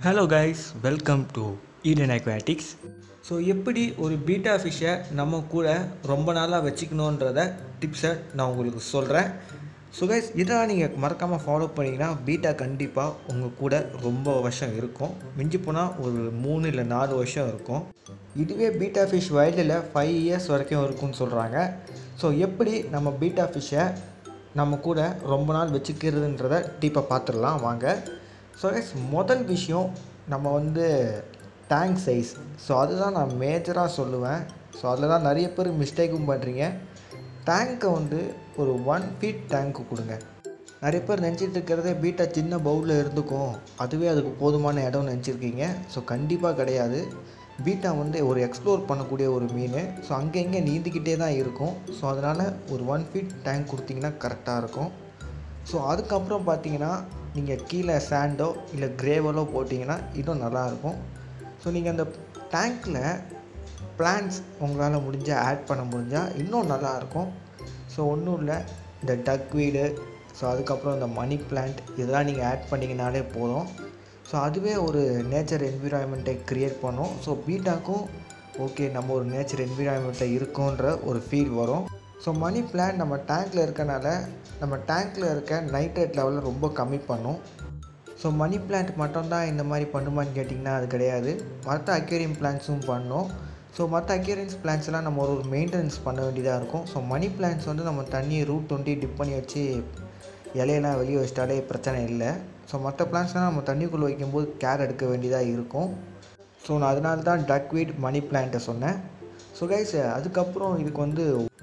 hello guys welcome to Eden Aquatics so எப்படி ஒரு beta ஃபிஷ்ஷை நம்ம கூட ரொம்ப நாளாக வச்சுக்கணுன்றத டிப்ஸை நான் உங்களுக்கு சொல்கிறேன் ஸோ கைஸ் இதெல்லாம் நீங்கள் மறக்காமல் ஃபாலோ பண்ணிங்கன்னா பீட்டா கண்டிப்பாக உங்கள் கூட ரொம்ப வருஷம் இருக்கும் மிஞ்சி போனால் ஒரு மூணு இல்லை நாலு வருஷம் இருக்கும் இதுவே பீட்டா ஃபிஷ் வைல்டில் ஃபைவ் இயர்ஸ் வரைக்கும் இருக்கும்னு சொல்கிறாங்க ஸோ எப்படி நம்ம பீட்டா ஃபிஷ்ஷை நம்ம கூட ரொம்ப நாள் வச்சுக்கிறதுன்றத டீப்பை பார்த்துடலாம் வாங்க ஸோ கைஸ் முதல் விஷயம் நம்ம வந்து டேங்க் சைஸ் ஸோ அதுதான் நான் மேஜராக சொல்லுவேன் ஸோ அதில் தான் நிறைய பேர் மிஸ்டேக்கும் பண்ணுறீங்க டேங்க்கை வந்து ஒரு ஒன் ஃபீட் டேங்க்கு கொடுங்க நிறைய பேர் நினச்சிட்டு இருக்கிறதே பீட்டா சின்ன பவுலில் இருந்துக்கும் அதுவே அதுக்கு போதுமான இடம் நினச்சிருக்கீங்க ஸோ கண்டிப்பாக கிடையாது பீட்டா வந்து ஒரு எக்ஸ்ப்ளோர் பண்ணக்கூடிய ஒரு மீன் ஸோ அங்கே இங்கே நீந்திக்கிட்டே தான் இருக்கும் ஸோ அதனால் ஒரு ஒன் ஃபீட் டேங்க் கொடுத்தீங்கன்னா கரெக்டாக இருக்கும் ஸோ அதுக்கப்புறம் பார்த்தீங்கன்னா நீங்கள் கீழே சாண்டோ இல்லை கிரேவலோ போட்டிங்கன்னா இன்னும் நல்லாயிருக்கும் ஸோ நீங்கள் அந்த டேங்க்கில் பிளான்ஸ் உங்களால் முடிஞ்சால் ஆட் பண்ண முடிஞ்சால் இன்னும் நல்லாயிருக்கும் ஸோ ஒன்றும் இல்லை இந்த டக் வீடு ஸோ அதுக்கப்புறம் இந்த மணி பிளான்ட் இதெல்லாம் நீங்கள் ஆட் பண்ணிங்கனாலே போதும் ஸோ அதுவே ஒரு நேச்சர் என்விரான்மெண்ட்டை க்ரியேட் பண்ணும் ஸோ பீட்டாக்கும் ஓகே நம்ம ஒரு நேச்சர் என்விரான்மெண்ட்டில் இருக்கோன்ற ஒரு ஃபீல் வரும் ஸோ மணி பிளான்ட் நம்ம டேங்க்கில் இருக்கனால நம்ம டேங்க்கில் இருக்க நைட்ரேட் லெவலை ரொம்ப கம்மி பண்ணும் ஸோ மணி பிளான்ட் மட்டும்தான் இந்த மாதிரி பண்ணுமான்னு கேட்டிங்கன்னா அது கிடையாது மற்ற அக்வேரியம் பிளான்ட்ஸும் பண்ணும் ஸோ மற்ற அக்வேரியன்ஸ் பிளான்ஸ்லாம் நம்ம ஒரு ஒரு மெயின்டெனன்ஸ் பண்ண வேண்டியதாக இருக்கும் ஸோ மணி பிளான்ட்ஸ் வந்து நம்ம தண்ணியை ரூட் டுவெண்ட்டி டிப் பண்ணி வச்சு இலையெல்லாம் வெளியே வச்சிட்டாலே பிரச்சனை இல்லை ஸோ மற்ற பிளான்ட்ஸ்லாம் நம்ம தண்ணிக்குள்ளே வைக்கும்போது கேர் எடுக்க வேண்டியதாக இருக்கும் ஸோ நான் அதனால தான் டக்வீட் மணி பிளான்ட்டை சொன்னேன் ஸோ கைஸ் அதுக்கப்புறம் இதுக்கு வந்து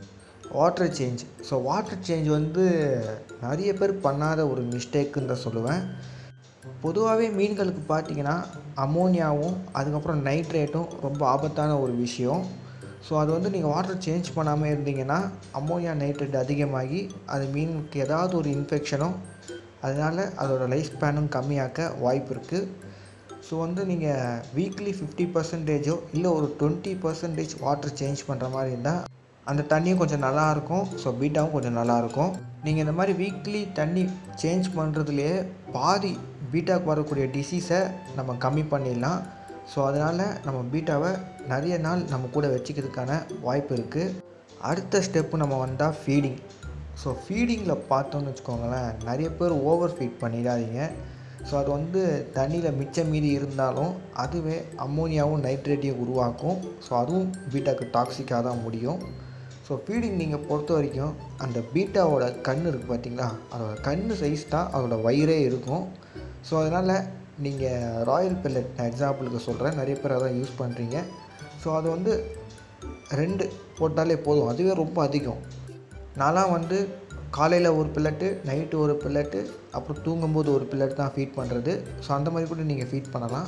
water change so water change வந்து நிறைய பேர் பண்ணாத ஒரு மிஸ்டேக்குன்னு தான் சொல்லுவேன் பொதுவாகவே மீன்களுக்கு பார்த்தீங்கன்னா அமோனியாவும் அதுக்கப்புறம் நைட்ரேட்டும் ரொம்ப ஆபத்தான ஒரு விஷயம் ஸோ அது வந்து நீங்கள் வாட்டர் சேஞ்ச் பண்ணாமல் இருந்தீங்கன்னா அமோனியா நைட்ரேட் அதிகமாகி அது மீனுக்கு ஏதாவது ஒரு இன்ஃபெக்ஷனும் அதனால் அதோடய லைஃப் ஸ்பேனும் கம்மியாக்க வாய்ப்பு இருக்குது ஸோ வந்து நீங்கள் வீக்லி ஃபிஃப்டி பர்சன்டேஜோ இல்லை ஒரு டுவெண்ட்டி பர்சன்டேஜ் வாட்டர் சேஞ்ச் பண்ணுற மாதிரி இருந்தால் அந்த தண்ணியும் கொஞ்சம் நல்லாயிருக்கும் ஸோ பீட்டாவும் கொஞ்சம் நல்லாயிருக்கும் நீங்கள் இந்த மாதிரி வீக்லி தண்ணி சேஞ்ச் பண்ணுறதுலையே பாதி பீட்டாவுக்கு வரக்கூடிய டிசீஸை நம்ம கம்மி பண்ணிடலாம் ஸோ அதனால் நம்ம பீட்டாவை நிறைய நாள் நம்ம கூட வச்சுக்கிறதுக்கான வாய்ப்பு இருக்குது அடுத்த ஸ்டெப்பு நம்ம வந்தால் ஃபீடிங் ஸோ ஃபீடிங்கில் பார்த்தோன்னு வச்சுக்கோங்களேன் நிறைய பேர் ஓவர் ஃபீட் பண்ணிடாதீங்க ஸோ அது வந்து தண்ணியில் மிச்சம் மீதி இருந்தாலும் அதுவே அம்மோனியாவும் நைட்ரேட்டையும் உருவாக்கும் ஸோ அதுவும் பீட்டாக்கு டாக்ஸிக்காக தான் முடியும் ஸோ ஃபீடிங் நீங்கள் பொறுத்த வரைக்கும் அந்த பீட்டாவோட கண் இருக்குது பார்த்தீங்களா அதோட கண் சைஸ் தான் அதோட வயிறே இருக்கும் ஸோ அதனால் நீங்கள் ராயல் பெல்லட் நான் எக்ஸாம்பிளுக்கு சொல்கிறேன் நிறைய பேர் அதான் யூஸ் பண்ணுறீங்க ஸோ அது வந்து ரெண்டு போட்டாலே போதும் அதுவே ரொம்ப அதிகம் நான்லாம் வந்து காலையில் ஒரு பில்லட்டு நைட்டு ஒரு பில்லட்டு அப்புறம் தூங்கும்போது ஒரு பில்லட் தான் ஃபீட் பண்ணுறது ஸோ அந்த மாதிரி கூட நீங்கள் ஃபீட் பண்ணலாம்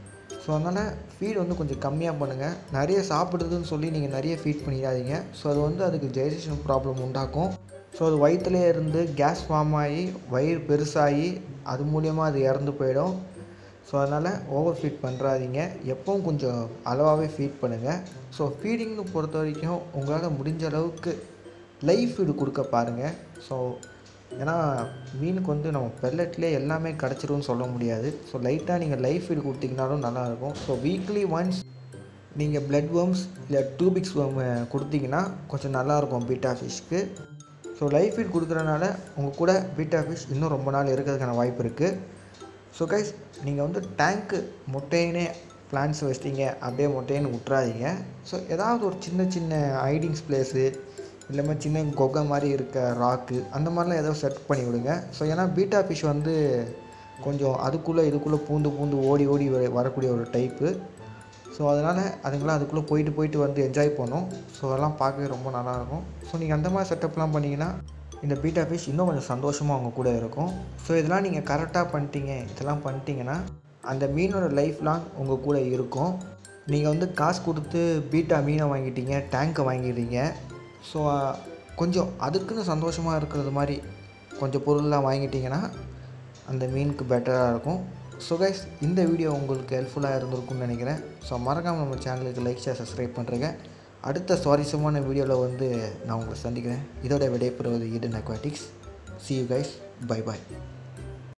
ஸோ அதனால் ஃபீட் வந்து கொஞ்சம் கம்மியாக பண்ணுங்கள் நிறைய சாப்பிடுதுன்னு சொல்லி நீங்கள் நிறைய ஃபீட் பண்ணிடாதீங்க ஸோ அது வந்து அதுக்கு டைஜஷன் ப்ராப்ளம் உண்டாக்கும் ஸோ அது வயிற்றுலேயே இருந்து கேஸ் ஃபார்ம் ஆகி வயிறு பெருசாகி அது மூலியமாக அது இறந்து போயிடும் ஸோ அதனால் ஓவர் ஃபீட் பண்ணுறாதீங்க எப்பவும் கொஞ்சம் அளவாகவே ஃபீட் பண்ணுங்கள் ஸோ ஃபீடிங்னு பொறுத்த வரைக்கும் உங்களால் முடிஞ்ச அளவுக்கு லைஃப் ஃபீடு கொடுக்க பாருங்கள் ஸோ ஏன்னா மீனுக்கு வந்து நம்ம பெல்லட்லேயே எல்லாமே கிடச்சிரும்னு சொல்ல முடியாது ஸோ லைட்டாக நீங்கள் லைஃப் ஃபீடு கொடுத்தீங்கனாலும் நல்லாயிருக்கும் ஸோ வீக்லி ஒன்ஸ் நீங்கள் பிளட் வேர்ம்ஸ் இல்லை டூபிக்ஸ் வேர்ம் கொடுத்தீங்கன்னா கொஞ்சம் நல்லாயிருக்கும் பீட்டா ஃபிஷ்க்கு ஸோ லைஃப் ஃபீட் கொடுக்குறனால உங்கள் கூட பீட்டா ஃபிஷ் இன்னும் ரொம்ப நாள் இருக்கிறதுக்கான வாய்ப்பு இருக்குது ஸோ கைஸ் நீங்கள் வந்து டேங்க்கு முட்டையினே பிளான்ஸ் வச்சிட்டீங்க அப்படியே முட்டையின்னு விட்றாதீங்க ஸோ ஏதாவது ஒரு சின்ன சின்ன ஹைடிங்ஸ் பிளேஸு இல்லாமல் சின்ன கொகை மாதிரி இருக்க ராக்கு அந்த மாதிரிலாம் ஏதோ செட் பண்ணி விடுங்க ஸோ ஏன்னா பீட்டா ஃபிஷ் வந்து கொஞ்சம் அதுக்குள்ளே இதுக்குள்ளே பூந்து பூந்து ஓடி ஓடி வர- வரக்கூடிய ஒரு டைப்பு ஸோ அதனால் அதுங்களாம் அதுக்குள்ளே போயிட்டு போயிட்டு வந்து என்ஜாய் பண்ணும் ஸோ அதெல்லாம் பார்க்கவே ரொம்ப நல்லாயிருக்கும் ஸோ நீங்கள் அந்த மாதிரி செட்டப்லாம் பண்ணிங்கன்னா இந்த பீட்டா ஃபிஷ் இன்னும் கொஞ்சம் சந்தோஷமாக அவங்க கூட இருக்கும் ஸோ இதெல்லாம் நீங்கள் கரெக்டாக பண்ணிட்டீங்க இதெல்லாம் பண்ணிட்டீங்கன்னா அந்த மீனோட லைஃப் லாங் உங்கள் கூட இருக்கும் நீங்கள் வந்து காசு கொடுத்து பீட்டா மீனை வாங்கிட்டீங்க டேங்க்கை வாங்கிடுறீங்க ஸோ கொஞ்சம் அதுக்குன்னு சந்தோஷமாக இருக்கிறது மாதிரி கொஞ்சம் பொருள்லாம் வாங்கிட்டீங்கன்னா அந்த மீனுக்கு பெட்டராக இருக்கும் ஸோ கைஸ் இந்த வீடியோ உங்களுக்கு ஹெல்ப்ஃபுல்லாக இருந்திருக்கும்னு நினைக்கிறேன் ஸோ மறக்காமல் நம்ம சேனலுக்கு லைக் ஷேர் சப்ஸ்கிரைப் பண்ணுறேங்க அடுத்த சுவாரஸ்யமான வீடியோவில் வந்து நான் உங்களை சந்திக்கிறேன் இதோட விடைபெறுவது Eden Aquatics see you guys bye bye